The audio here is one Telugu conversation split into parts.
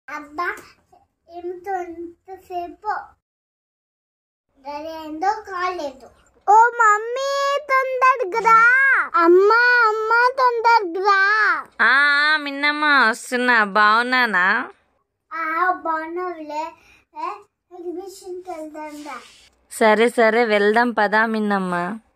అబ్బా ఏమిటో ఎంతసేపు ఏందో కాలేదు ఓ మమ్మీ తొందరగా రా అమ్మా అమ్మా తొందరగా ఆ ఆ, మిన్నమ్మ వస్తున్నా బాగున్నానా ఆ బాగున్నావులే ఎగ్జిబిషన్కి వెళ్తాందా సరే సరే వెళ్దాం పదా మిన్నమ్మ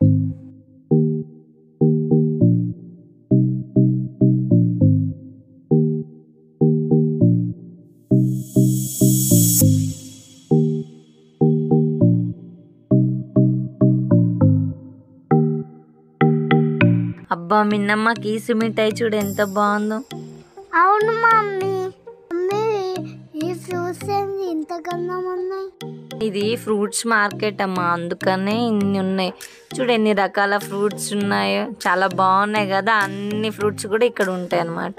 అబ్బా మిన్నమ్మ కీసు మిఠాయి చూడు ఎంత బాగుందో అవును మమ్మీ మమ్మీ ఈ ఫ్రూట్స్ ఏంది ఇంత గంధం ఉన్నాయి ఇది ఫ్రూట్స్ మార్కెట్ అమ్మా అందుకనే ఇన్ని ఉన్నాయి చూడు ఎన్ని రకాల ఫ్రూట్స్ ఉన్నాయో చాలా బాగున్నాయి కదా అన్ని ఫ్రూట్స్ కూడా ఇక్కడ ఉంటాయి అన్నమాట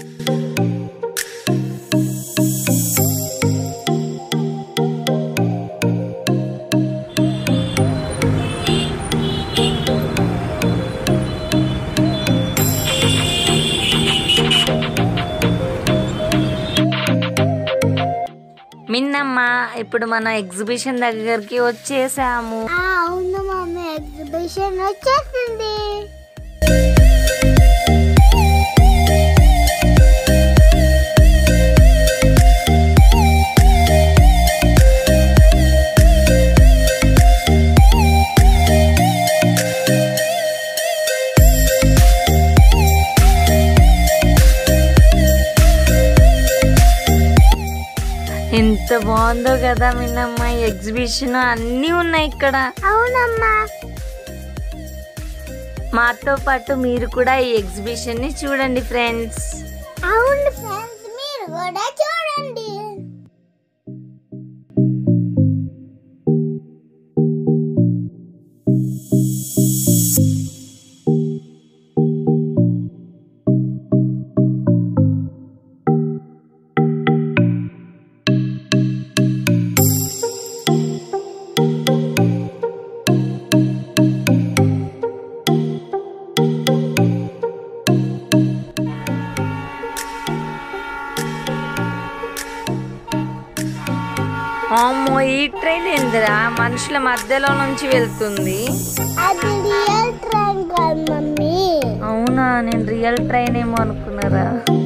మిన్నమ్మ ఇప్పుడు మనం ఎగ్జిబిషన్ దగ్గరికి వచ్చేసాము ఆ, అవును మమ్మీ ఎగ్జిబిషన్ వచ్చేసింది ఎంత బాగుందో కదా మిన్నమ్మ ఈ ఎగ్జిబిషన్ అన్నీ ఉన్నాయి ఇక్కడ అవునమ్మా మాతో పాటు మీరు కూడా ఈ ఎగ్జిబిషన్ ని చూడండి ఫ్రెండ్స్ అవును ఫ్రెండ్స్ మీరు కూడా చూడండి అమ్మో ఈ ట్రైన్ ఏందిరా మనుషుల మధ్యలో నుంచి వెళ్తుంది అది రియల్ ట్రైన్ కాదు మమ్మీ అవునా నేను రియల్ ట్రైన్ ఏమో అనుకున్నారా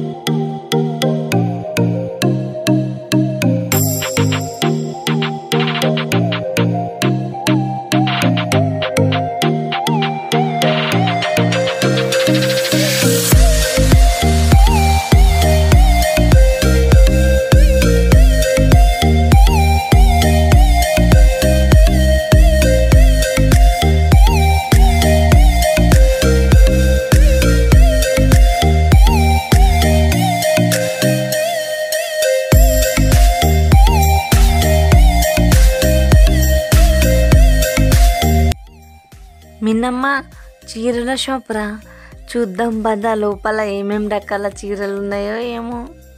మిన్నమ్మ చీరల షాప్ రా చూద్దాం పద లోపల ఏమేం రకాల చీరలు ఉన్నాయో ఏమో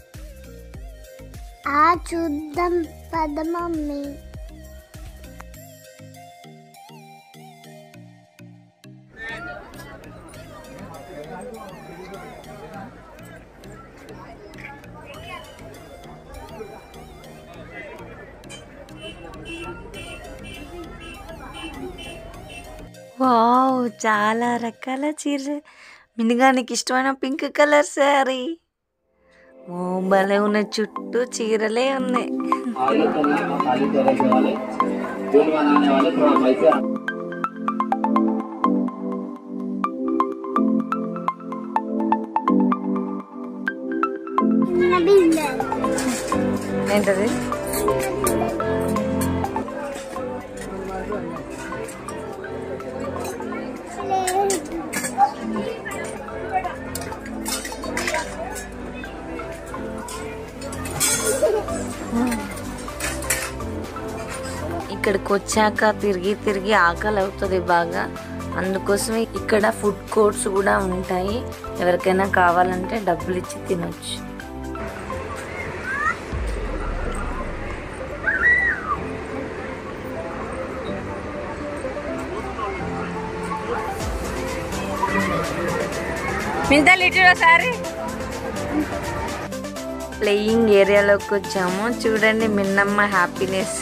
ఆ చూద్దాం పద మమ్మీ వావ్ చాలా రకాల చీర మినిగానికి ఇష్టమైన పింక్ కలర్ శారీ ఓ భలే ఉన్నాయి చుట్టూ చీరలే ఉన్నాయి आगे चलना है खाली तरह वाले पुल बनाने वाले थोड़ा पैसे ఏంటది ఇక్కడికి వచ్చాక తిరిగి తిరిగి ఆకలి అవుతుంది బాగా అందుకోసమే ఇక్కడ ఫుడ్ కోర్ట్స్ కూడా ఉంటాయి ఎవరికైనా కావాలంటే డబ్బులు ఇచ్చి తినొచ్చు మిగతా లిటర్ సారీ ప్లేయింగ్ ఏరియాలోకి వచ్చాము చూడండి మిన్నమ్మ హ్యాపీనెస్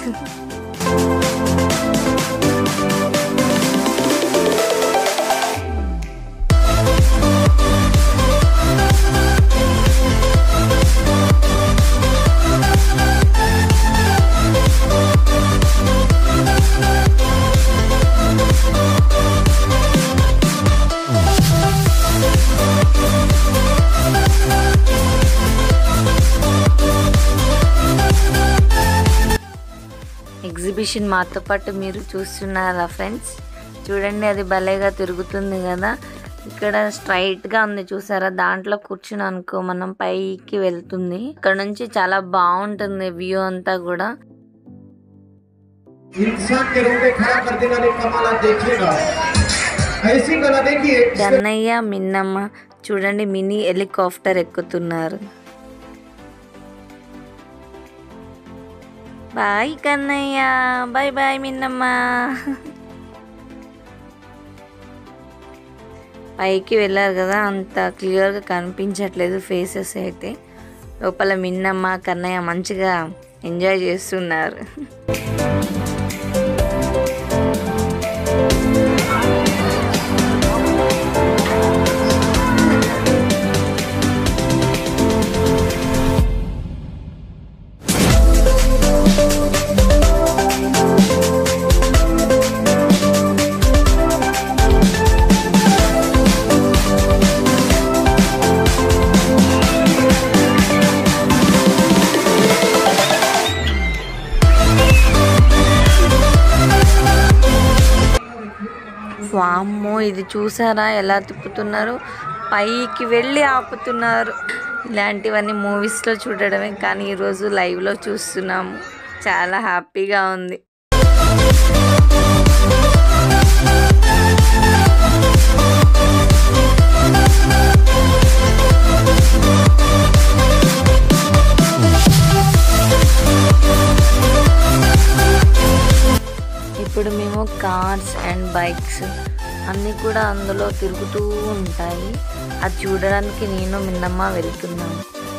ఎగ్జిబిషన్ మాతో పాటు మీరు చూస్తున్నారా ఫ్రెండ్స్ చూడండి అది భలేగా తిరుగుతుంది కదా ఇక్కడ స్ట్రైట్ గా ఉంది చూసారా దాంట్లో కూర్చుని అనుకో మనం పైకి వెళ్తుంది ఇక్కడ నుంచి చాలా బాగుంటుంది వ్యూ అంతా కూడా इंसान के रूप में खड़ा कर देने वाले कमाल आप देखिएगा ऐसी कला देखिए కన్నయ్య మిన్నమ్మ చూడండి మినీ హెలికాప్టర్ ఎక్కుతున్నారు bye Kannayya bye bye Minnamma పైకి వెళ్ళారు కదా అంత క్లియర్గా కనిపించట్లేదు ఫేసెస్ అయితే లోపల మిన్నమ్మ కన్నయ్య మంచిగా ఎంజాయ్ చేస్తున్నారు వామ్మో ఇది చూసారా ఎలా తిప్పుతున్నారు పైకి వెళ్ళి ఆపుతున్నారు ఇలాంటివన్నీ మూవీస్లో చూడడమే కానీ ఈరోజు లైవ్లో చూస్తున్నాము చాలా హ్యాపీగా ఉంది ఇప్పుడు మేము కార్స్ అండ్ బైక్స్ అన్నీ కూడా అందులో తిరుగుతూ ఉంటాయి అది చూడడానికి నేను మిన్నమ్మ వెళ్తున్నాను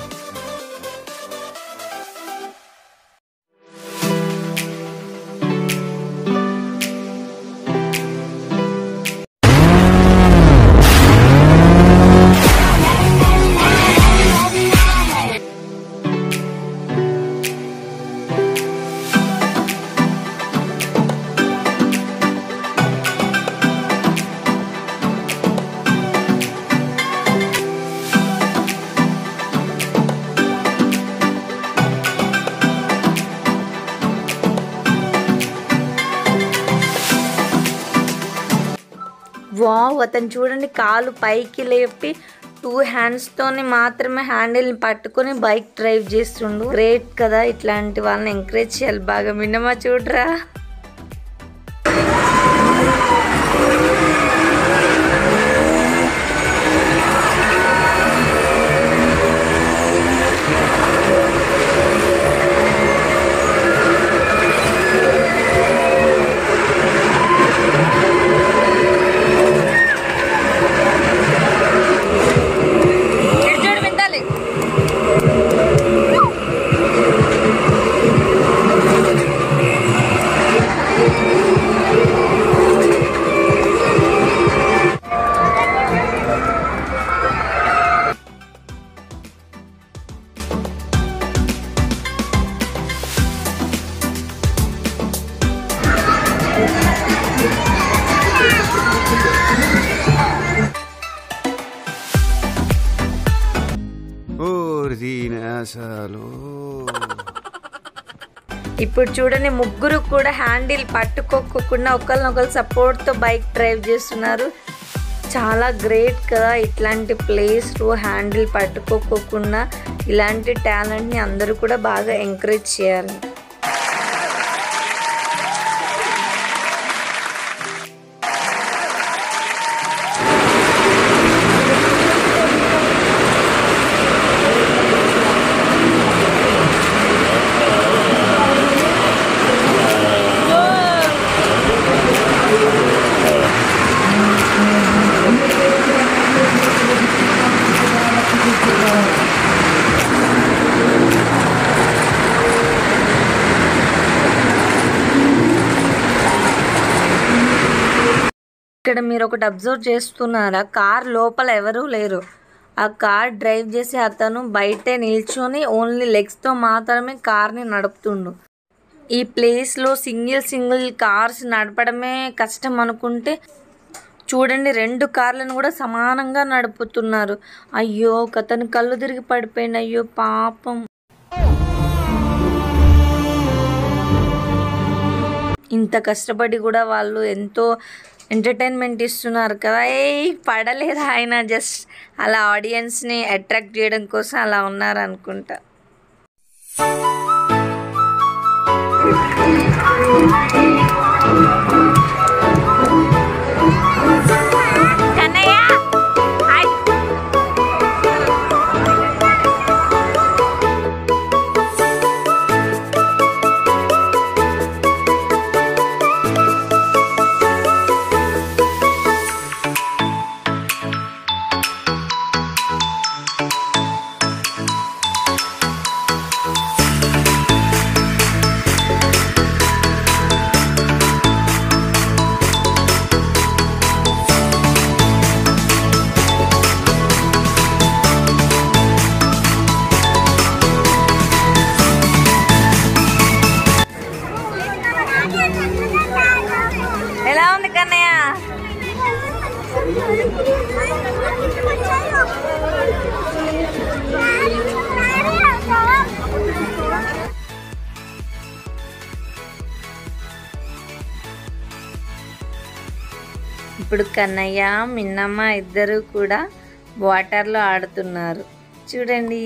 వావ్ అతను చూడండి కాలు పైకి లేపి టూ హ్యాండ్స్తోని మాత్రమే హ్యాండిల్ పట్టుకొని బైక్ డ్రైవ్ చేస్తుండు గ్రేట్ కదా ఇట్లాంటి వాళ్ళని ఎంకరేజ్ చేయాలి బాగా మిన్నమా చూడరా అసలు ఇప్పుడు చూడండి ముగ్గురు కూడా హ్యాండిల్ పట్టుకోకుండా ఒకరినొకరు సపోర్ట్తో బైక్ డ్రైవ్ చేస్తున్నారు చాలా గ్రేట్ కదా ఇట్లాంటి ప్లేస్లో హ్యాండిల్ పట్టుకోకుండా ఇలాంటి టాలెంట్ని అందరూ కూడా బాగా ఎంకరేజ్ చేయాలి ఇక్కడ మీరు ఒకటి అబ్జర్వ్ చేస్తున్నారా కార్ లోపల ఎవరూ లేరు ఆ కార్ డ్రైవ్ చేసే అతను బయటే నిల్చొని ఓన్లీ లెగ్స్తో మాత్రమే కార్ని నడుపుతుండు ఈ ప్లేస్లో సింగిల్ సింగిల్ కార్స్ నడపడమే కష్టం అనుకుంటే చూడండి రెండు కార్లను కూడా సమానంగా నడుపుతున్నారు అయ్యో ఒక అతను కళ్ళు తిరిగి పడిపోయింది అయ్యో పాపం ఇంత కష్టపడి కూడా వాళ్ళు ఎంతో ఎంటర్టైన్మెంట్ ఇస్తున్నారు కదా ఏ పడలేదు ఆయన జస్ట్ అలా ఆడియన్స్ని అట్రాక్ట్ చేయడం కోసం అలా ఉన్నారు అనుకుంటా కన్నయ్య హాయ్ ఎలా ఉంది కన్నయ్య ఇప్పుడు కన్నయ్య మిన్నమ్మ ఇద్దరు కూడా వాటర్లో ఆడుతున్నారు చూడండి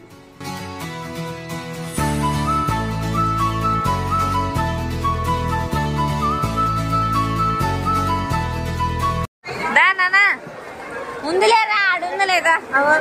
దా నానా ఉందిలేరా ఆడుంది లేదా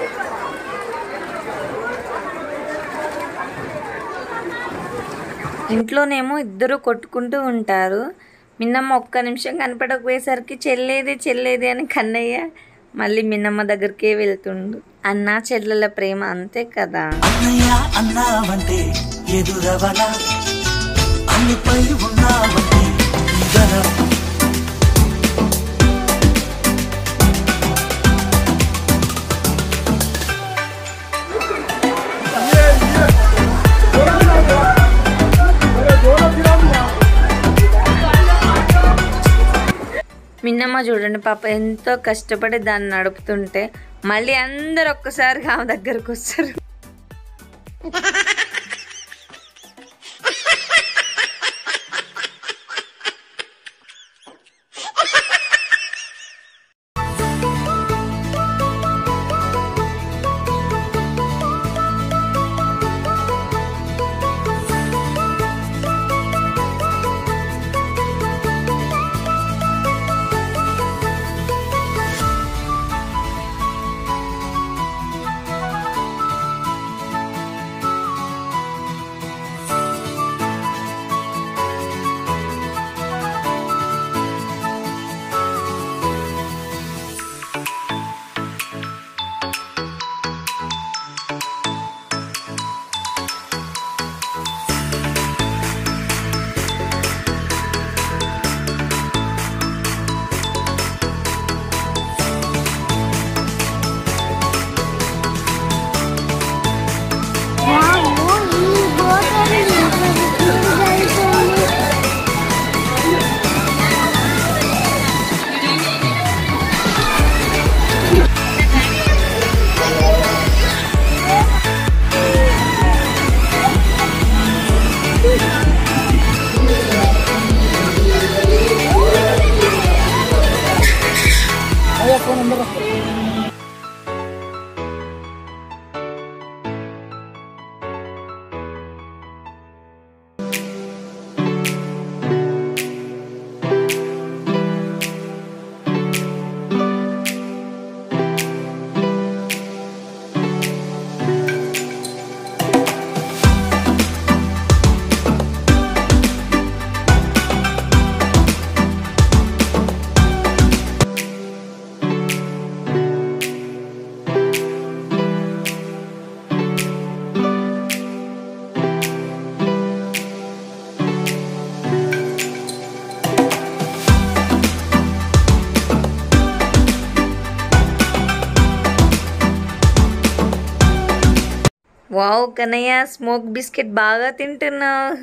ఇంట్లోనేమో ఇద్దరు కొట్టుకుంటూ ఉంటారు మిన్నమ్మ ఒక్క నిమిషం కనపడకపోయేసరికి చెల్లేది చెల్లేది అని కన్నయ్య మళ్ళీ మిన్నమ్మ దగ్గరికే వెళ్తుండు అన్న చెల్లెల ప్రేమ అంతే కదా అన్నయ్య అన్నావంటే ఎదురవన అన్నిపై ఉన్నావంటే గర మిన్నమ్మ చూడండి పాప ఎంతో కష్టపడి దాన్ని నడుపుతుంటే మళ్ళీ అందరు ఒక్కసారిగా ఆమె దగ్గరకు వస్తారు వావ్ కన్నయ్య స్మోక్ బిస్కెట్ బాగా తింటున్నావు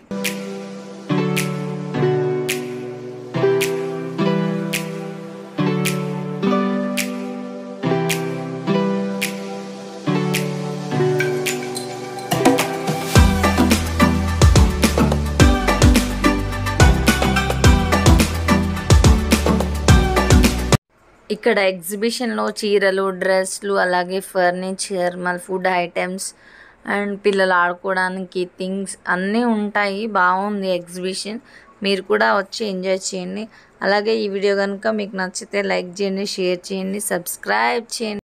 ఇక్కడ ఎగ్జిబిషన్లో చీరలు డ్రెస్లు అలాగే ఫర్నిచర్ మళ్ళీ ఫుడ్ ఐటమ్స్ అండ్ పిల్లలు ఆడుకోవడానికి థింగ్స్ అన్నీ ఉంటాయి బాగుంది ఎగ్జిబిషన్ మీరు కూడా వచ్చి ఎంజాయ్ చేయండి అలాగే ఈ వీడియో కనుక మీకు నచ్చితే లైక్ చేయండి షేర్ చేయండి సబ్స్క్రైబ్ చేయండి